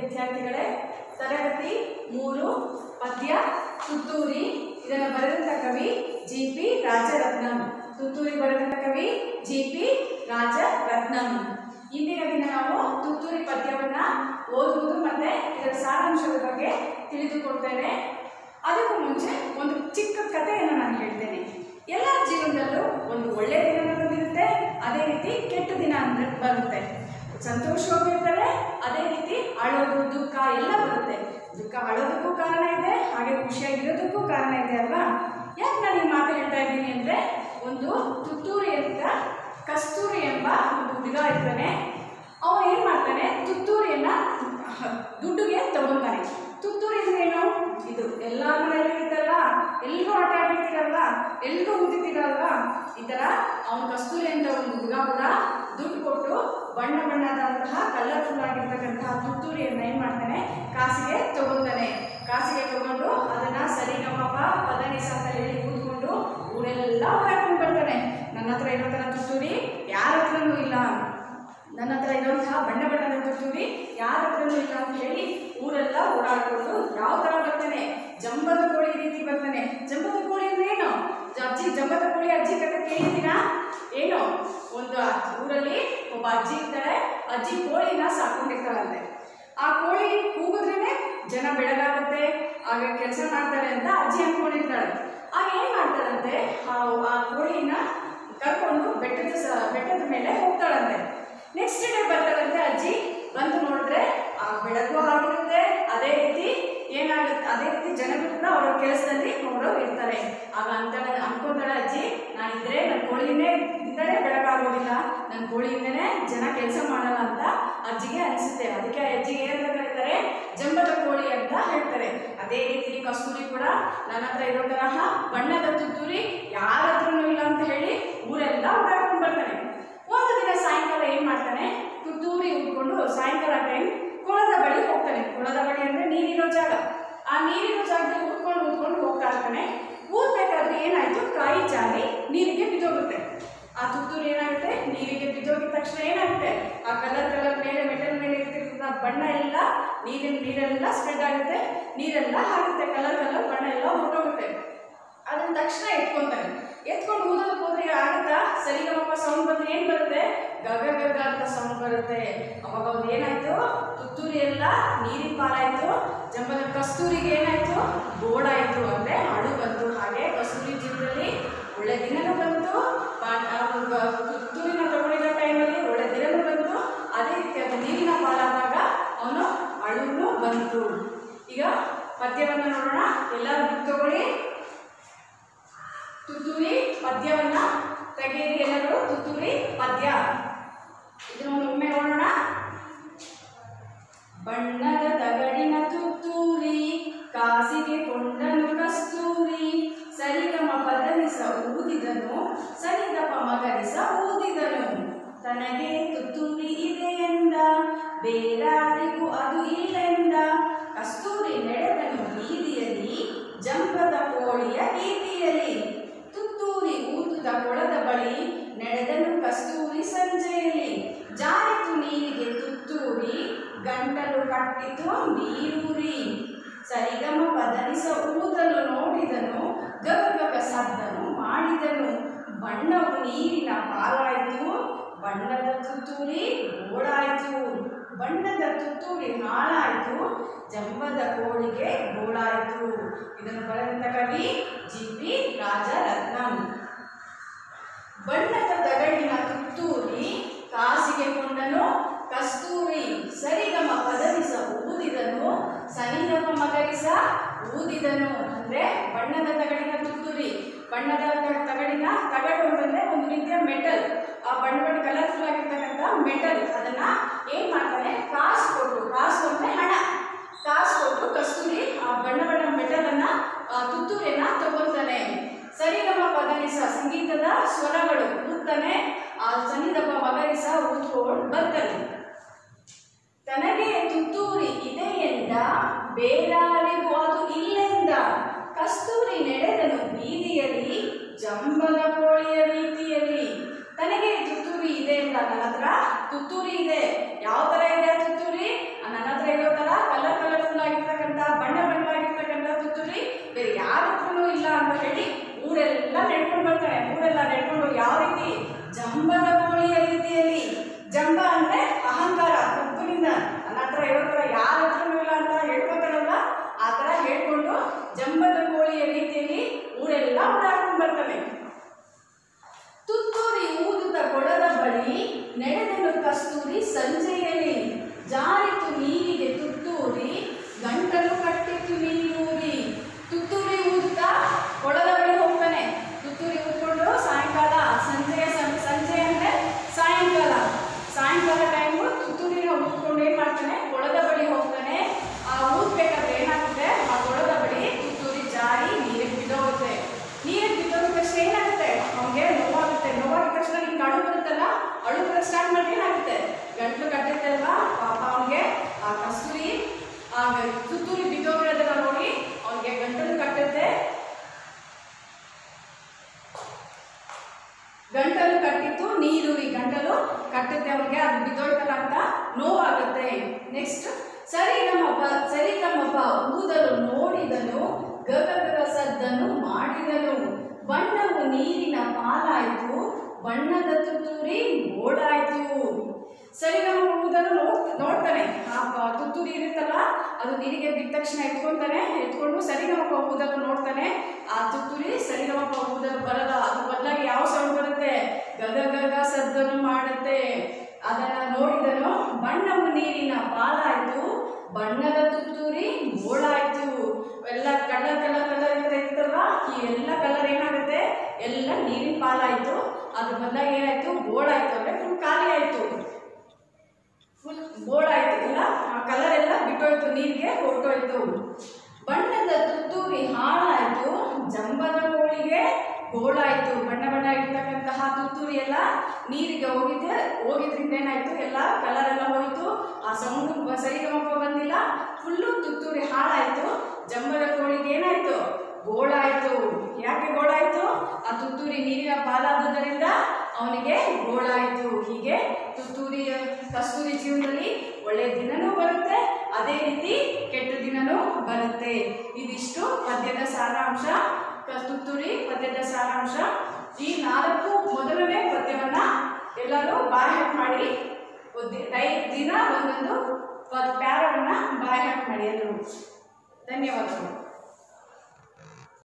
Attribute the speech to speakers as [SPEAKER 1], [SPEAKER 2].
[SPEAKER 1] ವಿದ್ಯಾರ್ಥಿಗಳೇ ತರಗತಿ ಮೂರು ಪದ್ಯ ತುತ್ತೂರಿ ಇದನ್ನು ಬರೆದಂಥ ಕವಿ ಜಿ ಪಿ ರಾಜರತ್ನಂ ತುತ್ತೂರಿ ಬರೆದಂಥ ಕವಿ ಜಿ ಪಿ ರಾಜರತ್ನಂ ಇಂದಿನ ದಿನ ನಾವು ತುತ್ತೂರಿ ಪದ್ಯವನ್ನ ಓದುವುದು ಮತ್ತೆ ಇದರ ಸಾರಾಂಶದ ಬಗ್ಗೆ ತಿಳಿದುಕೊಡ್ತೇನೆ ಅದಕ್ಕೂ ಮುಂಚೆ ಒಂದು ಚಿಕ್ಕ ಕಥೆಯನ್ನು ನಾನು ಹೇಳ್ತೇನೆ ಎಲ್ಲ ಜೀವನದಲ್ಲೂ ಒಂದು ಒಳ್ಳೆಯ ದಿನ ಬಂದಿರುತ್ತೆ ಅದೇ ರೀತಿ ಕೆಟ್ಟ ದಿನ ಅಂದ್ರೆ ಬರುತ್ತೆ ಸಂತೋಷವೂ ಇರ್ತಾರೆ ಅದೇ ರೀತಿ ಅಳೋದು ದುಃಖ ಎಲ್ಲ ಬರುತ್ತೆ ದುಃಖ ಅಳೋದಕ್ಕೂ ಕಾರಣ ಇದೆ ಹಾಗೆ ಖುಷಿಯಾಗಿರೋದಕ್ಕೂ ಕಾರಣ ಇದೆ ಅಲ್ವಾ ಯಾಕೆ ನಾನು ಈ ಮಾತು ಹೇಳ್ತಾ ಇದ್ದೀನಿ ಅಂದರೆ ಒಂದು ತುತ್ತೂರಿ ಅಂತ ಕಸ್ತೂರಿ ಎಂಬ ಒಂದು ಹುಡುಗ ಇರ್ತಾನೆ ಅವನು ಏನು ಮಾಡ್ತಾನೆ ತುತ್ತೂರಿಯನ್ನ ದುಡ್ಡುಗೆ ತಗೊಂತಾನೆ ತುತ್ತೂರಿ ಅಂದ್ರೇನು ಇದು ಎಲ್ಲ ಮನೆಯಲ್ಲೂ ಇರುತ್ತಲ್ವಾ ಎಲ್ಲರೂ ಆಟ ಆಡಿರ್ತೀರಲ್ವಾ ಎಲ್ಲರೂ ಊದಿತೀರಲ್ವಾ ಈ ಥರ ಅವನು ಕಸ್ತೂರಿ ಅಂತ ಒಂದು ಹುಡುಗ ಕೂಡ ದುಡ್ಡು ಕೊಟ್ಟು ಬಣ್ಣ ಬಣ್ಣದಂತಹ ಕಲರ್ಫುಲ್ ಆಗಿರ್ತಕ್ಕಂತಹ ತುತ್ತೂರಿಯನ್ನ ಏನು ಮಾಡ್ತಾನೆ ಕಾಸಿಗೆ ತಗೊಂತಾನೆ ಕಾಸಿಗೆ ತಗೊಂಡು ಅದನ್ನ ಸರಿಗಮಪ ಪದನಿಸ ಅಂತ ಹೇಳಿ ಕೂತ್ಕೊಂಡು ಊರೆಲ್ಲ ಓಡಾಡ್ಕೊಂಡು ಬರ್ತಾನೆ ನನ್ನ ಹತ್ರ ಇರೋ ಥರ ತುತ್ತೂರಿ ಯಾರ ಹತ್ರನೂ ಇಲ್ಲ ನನ್ನ ಹತ್ರ ಇರುವಂತಹ ಬಣ್ಣ ಬಣ್ಣದ ತುತ್ತೂರಿ ಯಾರ ಹತ್ರನೂ ಇಲ್ಲ ಅಂತ ಹೇಳಿ ಊರೆಲ್ಲ ಓಡಾಡ್ಕೊಂಡು ಯಾವ ಥರ ಬರ್ತಾನೆ ಜಂಬದ ಕೋಳಿ ರೀತಿ ಬರ್ತಾನೆ ಜಂಬದ ಕೋಳಿ ಅಂದ್ರೆ ಏನು ಜ- ಅಜ್ಜಿ ಜಂಬದ ಕೋಳಿ ಅಜ್ಜಿ ಕತೆ ಕೇಳಿದ್ದೀರಾ ಏನು ಒಂದು ಅಜ್ಜಿ- ಊರಲ್ಲಿ ಒಬ್ಬ ಅಜ್ಜಿ ಇರ್ತಾಳೆ ಅಜ್ಜಿ ಕೋಳಿನ ಸಾಕೊಂಡಿರ್ತಾಳಂತೆ ಆ ಕೋಳಿ ಕೂಗಿದ್ರೇನೆ ಜನ ಬೆಳಗಾಗುತ್ತೆ ಆಗ ಕೆಲಸ ಮಾಡ್ತಾರೆ ಅಂತ ಅಜ್ಜಿ ಅನ್ಕೊಂಡಿರ್ತಾಳೆ ಆಗ ಏನ್ ಮಾಡ್ತಾಳಂತೆ ಆ ಆ ಕೋಳಿನ ಕರ್ಕೊಂಡು ಬೆಟ್ಟದ ಸ ಬೆಟ್ಟದ ಮೇಲೆ ಹೋಗ್ತಾಳಂತೆ ನೆಕ್ಸ್ಟ್ ಡೇ ಬರ್ತಾಳಂತೆ ಅಜ್ಜಿ ಬಂದು ನೋಡಿದ್ರೆ ಆ ಬೆಳಕು ಆಗಿರುತ್ತೆ ಅದೇ ರೀತಿ ಏನಾಗುತ್ತೆ ಅದೇ ರೀತಿ ಜನಗಳು ಕೂಡ ಅವರ ಕೆಲಸದಲ್ಲಿ ಅವರು ಇರ್ತಾರೆ ಆಗ ಅಂತಾಳೆ ಅನ್ಕೊಂತಾಳೆ ಅಜ್ಜಿ ನಾನಿದ್ರೆ ನನ್ನ ಕೋಳಿನೇ ಇಂದಲೇ ಬೆಳಕಾಗೋದಿಲ್ಲ ನನ್ನ ಕೋಳಿಯಿಂದನೇ ಜನ ಕೆಲಸ ಮಾಡಲ್ಲ ಅಂತ ಅಜ್ಜಿಗೆ ಅನಿಸುತ್ತೆ ಅದಕ್ಕೆ ಆ ಅಜ್ಜಿಗೆ ಏನಂತ ಕರೀತಾರೆ ಜಂಬದ ಕೋಳಿ ಅಂತ ಹೇಳ್ತಾರೆ ಅದೇ ರೀತಿ ಕಸ್ತೂರಿ ಕೂಡ ನನ್ನ ಹತ್ರ ಇರೋ ತರಹ ಬಣ್ಣದ ತುತ್ತೂರಿ ಯಾರ ಹತ್ರನೂ ಇಲ್ಲ ಅಂತ ಹೇಳಿ ಊರೆಲ್ಲ ಓಡಾಡ್ಕೊಂಡು ಬರ್ತಾನೆ ಒಂದು ದಿನ ಸಾಯಂಕಾಲ ಏನ್ ಮಾಡ್ತಾನೆ ತುತ್ತೂರಿ ಉಟ್ಕೊಂಡು ಸಾಯಂಕಾಲ ಟೈಮ್ ಕೊಳದ ಬಳಿ ಹೋಗ್ತಾನೆ ಕೊಳದ ಬಳಿ ಅಂದ್ರೆ ನೀರಿರೋ ಜಾಗ ಆ ನೀರಿನ ಜಾಗದಲ್ಲಿ ಉಟ್ಕೊಂಡು ಉಟ್ಕೊಂಡು ಹೋಗ್ತಾ ಇರ್ತಾನೆ ಊದ್ಬೇಕಾದ್ರೆ ಏನಾಯ್ತು ಕಾಯಿ ಜಾರಿ ನೀರಿಗೆ ಬಿದ್ದೋಗುತ್ತೆ ಆ ತುತ್ತೂರಿ ಏನಾಗುತ್ತೆ ನೀರಿಗೆ ಬಿದ್ದೋಗಿದ ತಕ್ಷಣ ಏನಾಗುತ್ತೆ ಆ ಕಲರ್ ಕಲರ್ ಮೇಲೆ ಮೆಟಲ್ ಮೇಲೆ ಇರ್ತಿರ್ತದ ಬಣ್ಣ ಎಲ್ಲ ನೀರಿನ ನೀರೆಲ್ಲ ಸ್ಪ್ರೆಡ್ ಆಗುತ್ತೆ ನೀರೆಲ್ಲ ಆಗುತ್ತೆ ಕಲರ್ ಕಲರ್ ಬಣ್ಣ ಎಲ್ಲ ಹೊರಟೋಗುತ್ತೆ ಅದನ್ನ ತಕ್ಷಣ ಎತ್ಕೊಂತಾನೆ ಎತ್ಕೊಂಡು ಊದೋದಕ್ಕೆ ಹೋದ್ರೆ ಆಗುತ್ತಾ ಸರಿಗಮಪ ಸೌಂಡ್ ಬಂದ್ರೆ ಏನ್ ಬರುತ್ತೆ ಗಗ ಗಗ ಅಂತ ಸೌಂಡ್ ಬರುತ್ತೆ ಅವಾಗ ಅವ್ರು ಏನಾಯ್ತು ತುತ್ತೂರಿ ಎಲ್ಲ ನೀರಿನ ಪಾಲಾಯ್ತು ಜಂಬದ ಕಸ್ತೂರಿಗೆ ಏನಾಯ್ತು ಗೋಡಾಯ್ತು ಅಂದ್ರೆ ಅಳು ಬಂತು ಹಾಗೆ ಕಸ್ತೂರಿ ಜೀವನದಲ್ಲಿ ಒಳ್ಳೆ ದಿನನೂ ಬಂತು ಬಾ- ಆ ಒಂದು ತುತ್ತೂರಿನ ತಗೊಂಡಿರೋ ಟೈಮಲ್ಲಿ ಒಳ್ಳೆ ದಿನನೂ ಬಂತು ಅದೇ ರೀತಿ ಅದು ನೀರಿನ ಪಾಲಾದಾಗ ಅವನು ಅಳುನು ಬಂತು ಈಗ ಪದ್ಯವನ್ನು ನೋಡೋಣ ಎಲ್ಲರೂ ಬುಕ್ ತಗೊಳ್ಳಿ ತುತ್ತೂರಿ ಪದ್ಯವನ್ನ ತೆಗೆಯಿರಿ ಎಲ್ಲರೂ ತುತ್ತೂರಿ ಪದ್ಯ ಇದನ್ನು ಒಮ್ಮೆ ನೋಡೋಣ ಬಣ್ಣದ ತಗಡಿನ ತುತ್ತೂರಿ ಕಾಸಿಗೆ ಕೊಂಡನು ಕಸ್ತೂರಿ ಸರಿಗಮ ಪದನಿಸ ಊದಿದನು ಸರಿದಪ ಮಗನಿಸ ಊದಿದನು ತನಗೆ ತುತ್ತೂರಿ ಇದೆ ಎಂದ ಬೇರಾರಿಗೂ ಅದು ಇಲ್ಲೆಂದ ಕಸ್ತೂರಿ ನಡೆದನು ಬೀದಿಯಲ್ಲಿ ಜಂಬದ ಕೋಳಿಯ ರೀತಿಯಲ್ಲಿ ತುತ್ತೂರಿ ಊದುದ ಕೊಳದ ಬಳಿ ನಡೆದನು ಕಸ್ತೂರಿ ಸಂಜೆಯಲ್ಲಿ ಜಾರಿತು ನೀರಿಗೆ ತುತ್ತೂರಿ ಗಂಟಲು ಕಟ್ಟಿತು ನೀರೂರಿ ಸರಿಗಮ ಪದನಿಸ ಊದಲು ನೋಡಿದನು ಗಗ ಗಗ ಸದ್ದನು ಮಾಡಿದನು ಬಣ್ಣವು ನೀರಿನ ಪಾಲಾಯಿತು ಬಣ್ಣದ ತುತ್ತೂರಿ ಗೋಳಾಯಿತು ಬಣ್ಣದ ತುತ್ತೂರಿ ಹಾಳಾಯಿತು ಜಂಬದ ಕೋಳಿಗೆ ಗೋಳಾಯಿತು ಇದನ್ನು ಬರೆದಂತ ಕವಿ ಜಿ ಪಿ ರಾಜರತ್ನಂ ಬಣ್ಣದ ತಗಡಿನ ತುತ್ತೂರಿ ಕಾಸಿಗೆ ಕೊಂಡನು ಕಸ್ತೂರಿ ಸರಿಗಮ ಪದವಿಸ ಊದಿದನು ಸನಿಗಮ ಮಗರಿಸ ಊದಿದನು ಅಂದ್ರೆ ಬಣ್ಣದ ತಗಡಿನ ತುತ್ತೂರಿ ಬಣ್ಣದ ತ- ತಗಡಿನ ತಗಡು ಅಂತಂದ್ರೆ ಒಂದು ರೀತಿಯ ಮೆಟಲ್ ಆ ಬಣ್ಣ ಬಣ್ಣ ಕಲರ್ಫುಲ್ ಆಗಿರ್ತಕ್ಕಂಥ ಮೆಟಲ್ ಅದನ್ನ ಏನ್ ಮಾಡ್ತಾನೆ ಕಾಸು ಕೊಟ್ಟು ಕಾಸು ಅಂದ್ರೆ ಹಣ ಕಾಸು ಕೊಟ್ಟು ಕಸ್ತೂರಿ ಆ ಬಣ್ಣ ಬಣ್ಣ ಮೆಟಲ್ ಅನ್ನ ಆ ತುತ್ತೂರಿಯನ್ನ ತಗೊಳ್ತಾನೆ ಸರಿಗಮ ಪದನಿಸ ಸಂಗೀತದ ಸ್ವರಗಳು ಊದ್ತಾನೆ ಆ ಸನ್ನಿಧಪ ಮಗರಿಸ ಊದ್ಕೊಂಡು ಬರ್ತಾನೆ ತನಗೆ ತುತ್ತೂರಿ ಇದೆ ಎಂದ ಬೇರಾರಿಗೂ ಅದು ಇಲ್ಲೆಂದ ಕಸ್ತೂರಿ ನಡೆದನು ಬೀದಿಯಲ್ಲಿ ಜಂಬದ ಕೋಳಿಯ ರೀತಿಯಲ್ಲಿ ತನಗೆ ತುತ್ತೂರಿ ಇದೆ ಎಂದ ನನ್ನ ಹತ್ರ ತುತ್ತೂರಿ ಇದೆ ಯಾವ ತರ ಇದೆ ಆ ತುತ್ತೂರಿ ಆ ನನ್ನ ಹತ್ರ ಇರೋ ತರ ಆ ಕಸ್ತೂರಿ ಆ ತುತ್ತೂರಿ ಬಿದ್ದೋಗಿರೋದನ್ನ ನೋಡಿ ಅವನಿಗೆ ಗಂಟಲು ಕಟ್ಟುತ್ತೆ ಗಂಟಲು ಕಟ್ಟಿತ್ತು ನೀರು ಈ ಗಂಟಲು ಕಟ್ಟುತ್ತೆ ಅವನಿಗೆ ಅದು ಬಿದ್ದೋಯ್ತಲ್ಲ ಅಂತ ನೋವಾಗುತ್ತೆ ನೆಕ್ಸ್ಟ್ ಸರಿ ನಮ್ಮಪ್ಪ ಸರಿ ನಮ್ಮಪ್ಪ ಊದಲು ನೋಡಿದನು ಗಗ ಗಗ ಸದ್ದನ್ನು ಮಾಡಿದನು ಬಣ್ಣವು ನೀರಿನ ಪಾಲಾಯ್ತು ಬಣ್ಣದ ತುತ್ತೂರಿ ಓಡಾಯ್ತು ಸರಿ ನಮ್ಮ ಊದಲು ನೋಡ್ ನೋಡ್ತಾನೆ ಆ ಪ- ತುತ್ತೂರಿ ಇರುತ್ತಲ್ಲ ಅದು ನೀರಿಗೆ ಬಿದ್ದ ತಕ್ಷಣ ಎತ್ಕೊಂತಾನೆ ಎತ್ಕೊಂಡು ಸರಿಗಮಪ ಊದಲು ನೋಡ್ತಾನೆ ಆ ತುತ್ತೂರಿ ಸರಿಗಮಪ ಊದಲು ಬರಲ್ಲ ಅದು ಬದಲಾಗಿ ಯಾವ ಸೌಂಡ್ ಬರುತ್ತೆ ಗಗ ಗಗ ಸದ್ದನ್ನು ಮಾಡುತ್ತೆ ಅದನ್ನ ನೋಡಿದನು ಬಣ್ಣವು ನೀರಿನ ಪಾಲಾಯ್ತು ಬಣ್ಣದ ತುತ್ತೂರಿ ಗೋಳಾಯ್ತು ಎಲ್ಲ ಕಲರ್ ಕಲರ್ ಕಲರ್ ಇರ್ತಾ ಇರ್ತಲ್ಲ ಈ ಎಲ್ಲ ಕಲರ್ ಏನಾಗುತ್ತೆ ಎಲ್ಲ ನೀರಿನ ಪಾಲಾಯ್ತು ಅದ್ರ ಬದಲಾಗಿ ಏನಾಯ್ತು ಗೋಳಾಯ್ತು ಅಂದ್ರೆ ಫುಲ್ ಖಾಲಿ ಆಯ್ತು ಫುಲ್ ಬೋಳಾಯ್ತು ಎಲ್ಲ ಆ ಕಲರ್ ಎಲ್ಲ ಬಿಟ್ಟೋಯ್ತು ನೀರಿಗೆ ಹೊರಟೋಯ್ತು ಬಣ್ಣದ ತುತ್ತೂರಿ ಹಾಳಾಯ್ತು ಜಂಬದ ಕೋಳಿಗೆ ಗೋಳಾಯ್ತು ಬಣ್ಣ ಬಣ್ಣ ಇರ್ತಕ್ಕಂತಹ ತುತ್ತೂರಿ ಎಲ್ಲ ನೀರಿಗೆ ಹೋಗಿದ್ದೆ ಹೋಗಿದ್ರಿಂದ ಏನಾಯ್ತು ಎಲ್ಲ ಕಲರ್ ಎಲ್ಲ ಹೋಯ್ತು ಆ ಸೌಂಡ್ ಸರಿಗಮಪ ಬಂದಿಲ್ಲ ಫುಲ್ಲು ತುತ್ತೂರಿ ಹಾಳಾಯ್ತು ಜಂಬದ ಕೋಳಿಗೆ ಏನಾಯ್ತು ಗೋಳಾಯ್ತು ಯಾಕೆ ಗೋಳಾಯ್ತು ಆ ತುತ್ತೂರಿ ನೀರಿನ ಪಾಲಾದುದರಿಂದ ಅವನಿಗೆ ಗೋಳಾಯ್ತು ಹೀಗೆ ತುತ್ತೂರಿ ಕಸ್ತೂರಿ ಜೀವನದಲ್ಲಿ ಒಳ್ಳೆ ದಿನನೂ ಬರುತ್ತೆ ಅದೇ ರೀತಿ ಕೆಟ್ಟ ದಿನನೂ ಬರುತ್ತೆ ಇದಿಷ್ಟು ಪದ್ಯದ ಸಾರಾಂಶ ಕ- ತುತ್ತೂರಿ ಪದ್ಯದ ಸಾರಾಂಶ ಈ ನಾಲ್ಕು ಮೊದಲನೇ ಪದ್ಯವನ್ನ ಎಲ್ಲರೂ ಬಾಯ್ ಮಾಡಿ ಒದ್ದಿ- ಡೈ- ದಿನ ಒಂದೊಂದು ಪ್ಯಾರವನ್ನ ಬಾಯ್ ಮಾಡಿ ಎಲ್ಲರೂ ಧನ್ಯವಾದಗಳು